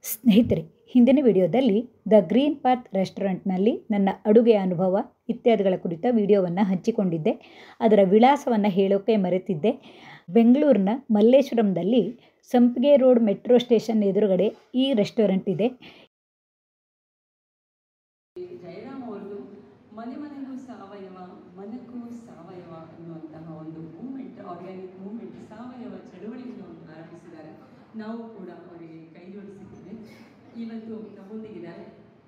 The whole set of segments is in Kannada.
ಸ್ನೇಹಿತರೆ ಹಿಂದಿನ ವಿಡಿಯೋದಲ್ಲಿ ದ ಗ್ರೀನ್ ಪಾತ್ ರೆಸ್ಟೋರೆಂಟ್ನಲ್ಲಿ ನನ್ನ ಅಡುಗೆ ಅನುಭವ ಇತ್ಯಾದಿಗಳ ಕುರಿತ ವಿಡಿಯೋವನ್ನು ಹಂಚಿಕೊಂಡಿದ್ದೆ ಅದರ ವಿಳಾಸವನ್ನು ಹೇಳೋಕ್ಕೆ ಮರೆತಿದ್ದೆ ಬೆಂಗಳೂರಿನ ಮಲ್ಲೇಶ್ವರಂದಲ್ಲಿ ಸಂಪಿಗೆ ರೋಡ್ ಮೆಟ್ರೋ ಸ್ಟೇಷನ್ ಎದುರುಗಡೆ ಈ ರೆಸ್ಟೋರೆಂಟ್ ಇದೆ ಜಯರಾಮ್ ಅವರು ಮನೆ ಮನೆಗೂ ಸಾವಯವ ಮನಕ್ಕೂ ಸಾವಯವ ಅನ್ನುವಂತಹ ಒಂದು ಮೂಮೆಂಟ್ ಆರ್ಗ್ಯಾನಿಕ್ ಮೂಮೆಂಟ್ ಸಾವಯವ ಚಳುವಳಿಯನ್ನು ಆರಂಭಿಸಿದ್ದಾರೆ ನಾವು ಕೂಡ ಅವರಿಗೆ ಕೈ ಜೋಡಿಸಿದ್ದೇವೆ ಇವತ್ತು ನಮ್ಮೊಂದಿಗಿದ್ದಾರೆ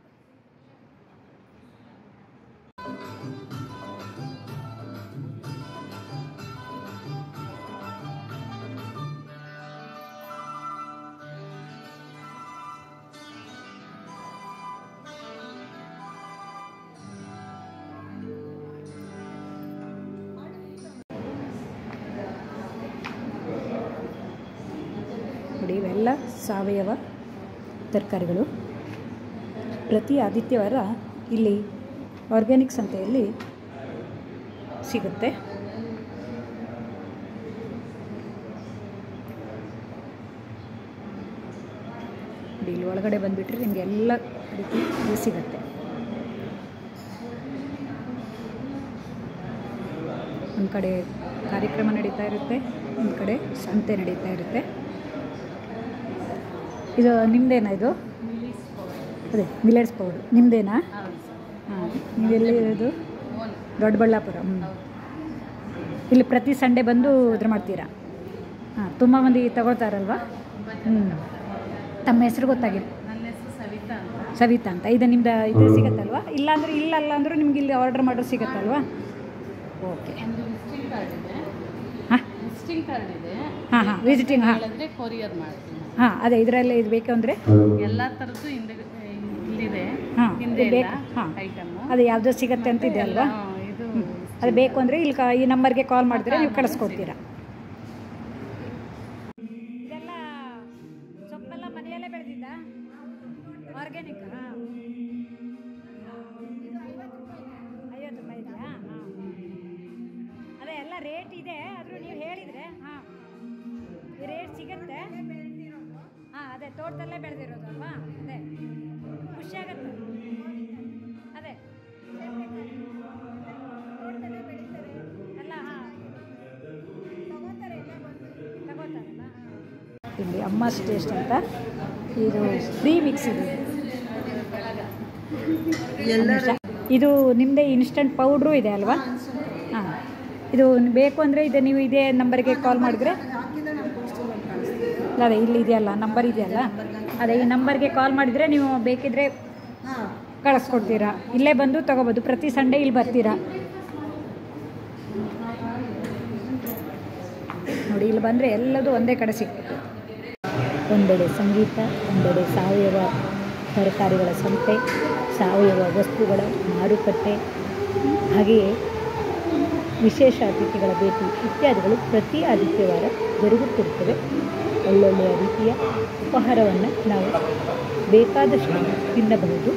ನೋಡಿ ಇವೆಲ್ಲ ಸಾವಯವ ತರಕಾರಿಗಳು ಪ್ರತಿ ಆದಿತ್ಯವಾರ ಇಲ್ಲಿ ಆರ್ಗ್ಯಾನಿಕ್ ಸಂತೆಯಲ್ಲಿ ಸಿಗುತ್ತೆ ನೋಡಿ ಇಲ್ಲಿ ಒಳಗಡೆ ಬಂದುಬಿಟ್ರೆ ನಿಮಗೆ ಎಲ್ಲ ರೀತಿ ಇದು ಸಿಗುತ್ತೆ ಒಂದು ಕಡೆ ಕಾರ್ಯಕ್ರಮ ನಡೀತಾ ಇರುತ್ತೆ ಒಂದು ಕಡೆ ಸಂತೆ ನಡೀತಾ ಇರುತ್ತೆ ಇದು ನಿಮ್ಮದೇನಾ ಇದು ಅದೇ ಮಿಲೆಟ್ಸ್ ಪೌಡ್ರ್ ನಿಮ್ಮದೇನಾ ಹಾಂ ನೀವೆಲ್ಲಿ ಇರೋದು ದೊಡ್ಡಬಳ್ಳಾಪುರ ಹ್ಞೂ ಇಲ್ಲಿ ಪ್ರತಿ ಸಂಡೇ ಬಂದು ಇದ್ರ ಮಾಡ್ತೀರಾ ಹಾಂ ತುಂಬ ಮಂದಿ ತಗೊಳ್ತಾರಲ್ವಾ ಹ್ಞೂ ತಮ್ಮ ಹೆಸರು ಗೊತ್ತಾಗಿಲ್ಲ ನನ್ನ ಹೆಸರು ಸವಿತಾ ಅಂತ ಸವಿತಾ ಅಂತ ಇದು ನಿಮ್ದು ಇದು ಸಿಗತ್ತಲ್ವಾ ಇಲ್ಲಾಂದ್ರೆ ಇಲ್ಲ ಅಲ್ಲ ಅಂದರೂ ನಿಮ್ಗೆ ಇಲ್ಲಿ ಆರ್ಡರ್ ಮಾಡೋದು ಸಿಗತ್ತಲ್ವಾ ಓಕೆ ಒಂದು ವಿಸಿಟಿಂಗ್ ಕಾರ್ಡ್ ಇದೆ ಹಾಂ ವಿಸಿಟಿಂಗ್ ಕಾರ್ಡ್ ಇದೆ ಹಾಂ ಹಾಂ ವಿಸಿಟಿಂಗ್ ಹಾಂ ಹೇಳಿದ್ರೆ ಕೊರಿಯರ್ ಮಾಡ್ತೀನಿ ಹಾಂ ಅದೇ ಇದರಲ್ಲಿ ಇದು ಬೇಕು ಅಂದರೆ ಎಲ್ಲ ಥರದ್ದು ಹಿಂದೆ ಇಲ್ಲಿದೆ ಹಾಂ ಹಿಂದೆ ಇದು ಬೇಕು ಹಾಂ ಐಟಮ್ ಅದು ಯಾವುದೋ ಸಿಗತ್ತೆ ಅಂತ ಇದೆ ಅಲ್ವಾ ಇದು ಅದು ಬೇಕು ಅಂದರೆ ಇಲ್ಲಿ ಕ- ಈ ನಂಬರ್ಗೆ ಕಾಲ್ ಮಾಡಿದ್ರೆ ನೀವು ಕಳಿಸ್ಕೊಡ್ತೀರಾ ಇದೆಲ್ಲ ಸೊಪ್ಪೆಲ್ಲ ಮನೆಯಲ್ಲೇ ಬೆಳೆದಿದ್ದ ಆರ್ಗ್ಯಾನಿಕ್ ಐವತ್ತು ರೂಪಾಯಿ ಇದೆಯಾ ಹಾಂ ಅದೇ ಎಲ್ಲ ರೇಟ್ ಇದೆ ಆದರೂ ನೀವು ಹೇಳಿದರೆ ಹಾಂ ಈ ರೇಟ್ ಸಿಗುತ್ತೆ ಹಾಂ ಅದೇ ತೋಟದಲ್ಲೇ ಬೆಳೆದಿರೋದು ಅಲ್ವಾ ಅದೇ ಖುಷಿ ಆಗತ್ತೆ ಅದೇ ಎಲ್ಲ ಹಾಂ ತಗೋತಾರಲ್ಲ ಇಲ್ಲಿ ಅಮ್ಮಸ್ ಟೇಸ್ಟ್ ಅಂತ ಇದು ಫ್ರೀ ಮಿಕ್ಸ್ ಇದು ಇದು ನಿಮ್ಮದೇ ಇನ್ಸ್ಟಂಟ್ ಪೌಡ್ರು ಇದೆ ಅಲ್ವಾ ಹಾಂ ಇದು ಬೇಕು ಅಂದರೆ ಇದೆ ನೀವು ಇದೇ ನಂಬರ್ಗೆ ಕಾಲ್ ಮಾಡಿದ್ರೆ ಅಲ್ಲ ಅದೇ ಇಲ್ಲಿ ಇದೆಯಲ್ಲ ನಂಬರ್ ಇದೆಯಲ್ಲ ಅದೇ ಈ ನಂಬರ್ಗೆ ಕಾಲ್ ಮಾಡಿದರೆ ನೀವು ಬೇಕಿದ್ರೆ ಕಳಿಸ್ಕೊಡ್ತೀರಾ ಇಲ್ಲೇ ಬಂದು ತಗೋಬೋದು ಪ್ರತಿ ಸಂಡೇ ಇಲ್ಲಿ ಬರ್ತೀರಾ ನೋಡಿ ಇಲ್ಲಿ ಬಂದರೆ ಎಲ್ಲದೂ ಒಂದೇ ಕಡೆ ಸಿಗ್ತದೆ ಒಂದೆಡೆ ಸಂಗೀತ ಒಂದೆಡೆ ಸಾವಯವ ತರಕಾರಿಗಳ ಸಂತೆ ಸಾವಯವ ವಸ್ತುಗಳ ಮಾರುಕಟ್ಟೆ ಹಾಗೆಯೇ ವಿಶೇಷ ಅತಿಥಿಗಳ ಭೇಟಿ ಇತ್ಯಾದಿಗಳು ಪ್ರತಿ ಆದಿತ್ಯವಾರ ಜರುಗುತ್ತಿರುತ್ತವೆ ಒಳ್ಳೊಳ್ಳೆಯ ರೀತಿಯ ಉಪಹಾರವನ್ನು ನಾವು ಬೇಕಾದಷ್ಟು ತಿನ್ನಬಹುದು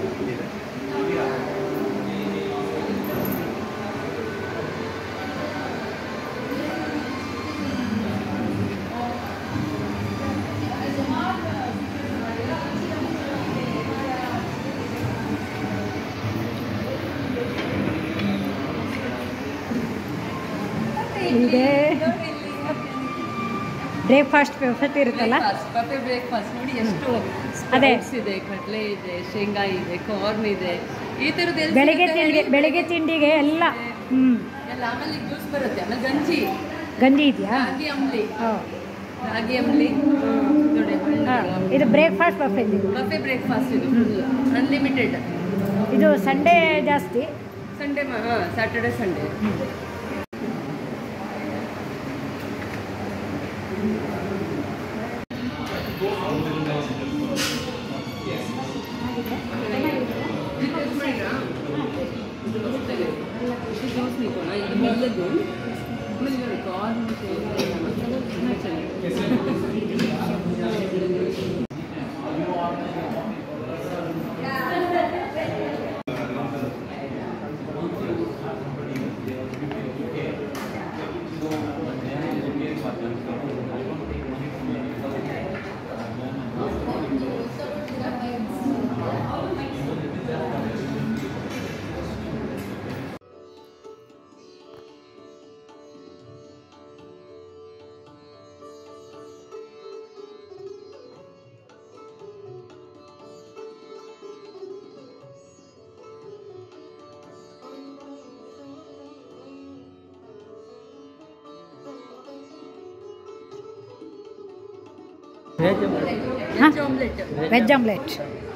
ಇದೆ ಬ್ರೇಕ್ಫಾಸ್ಟ್ ವ್ಯವಸ್ಥೆ ಇರುತ್ತಲ್ಲ ಪಪ್ಪೆ ಬ್ರೇಕ್ಫಾಸ್ಟ್ ನೋಡಿ ಎಷ್ಟು ಅದೇ. sprouts ಇದೆ ಕಡಲೆ ಇದೆ ಶೇಂಗಾ ಇದೆ ಕಾರ್ನ್ ಇದೆ ಈ ಥರದ್ದು ಎಲ್ಲಿ ಬೆಳಗ್ಗೆ ಸಿಗುತ್ತೆ ತಿಂಡಿ ಹೇಳಿ? ಬೆಳಗ್ಗೆ ತಿಂಡಿಗೆ ಎಲ್ಲ ಹ್ಞೂ ಎಲ್ಲ ಆಮೇಲೆ ಜ್ಯೂಸ್ ಬರುತ್ತೆ ಆಮೇಲೆ ಗಂಜಿ ಗಂಜಿ ಇದೆಯಾ ರಾಗಿ ಅಂಬ್ಲಿ ಹಾಂ ರಾಗಿ ಅಂಬ್ಲಿ ನೋಡಿ ಹಾಂ ಇದು ಬ್ರೇಕ್ಫಾಸ್ಟ್ ಬಫೆಟ್ ಇದು ಬಫೆ ಬ್ರೇಕ್ಫಾಸ್ಟ್ ಇದು ಅನ್ಲಿಮಿಟೆಡ್ ಇದು ಸಂಡೇ ಜಾಸ್ತಿ ಸಂಡೇ ಹಾಂ ಸ್ಯಾಟರ್ಡೆ ಸಂಡೇ ಜ್ಯೂಸ್ ನಿಕೋಣ ಇದು ಮೆಲ್ಲದು ಆಮೇಲೆ ನೋಡಿ ಕಾರ್ನ್ ಶೇಂಗಾ ಎಲ್ಲ ಮಸಾಲೆ ತುಂಬ ಚೆನ್ನಾಗಿದೆ ವೆಜ್ ಆಮ್ಲೆಟ್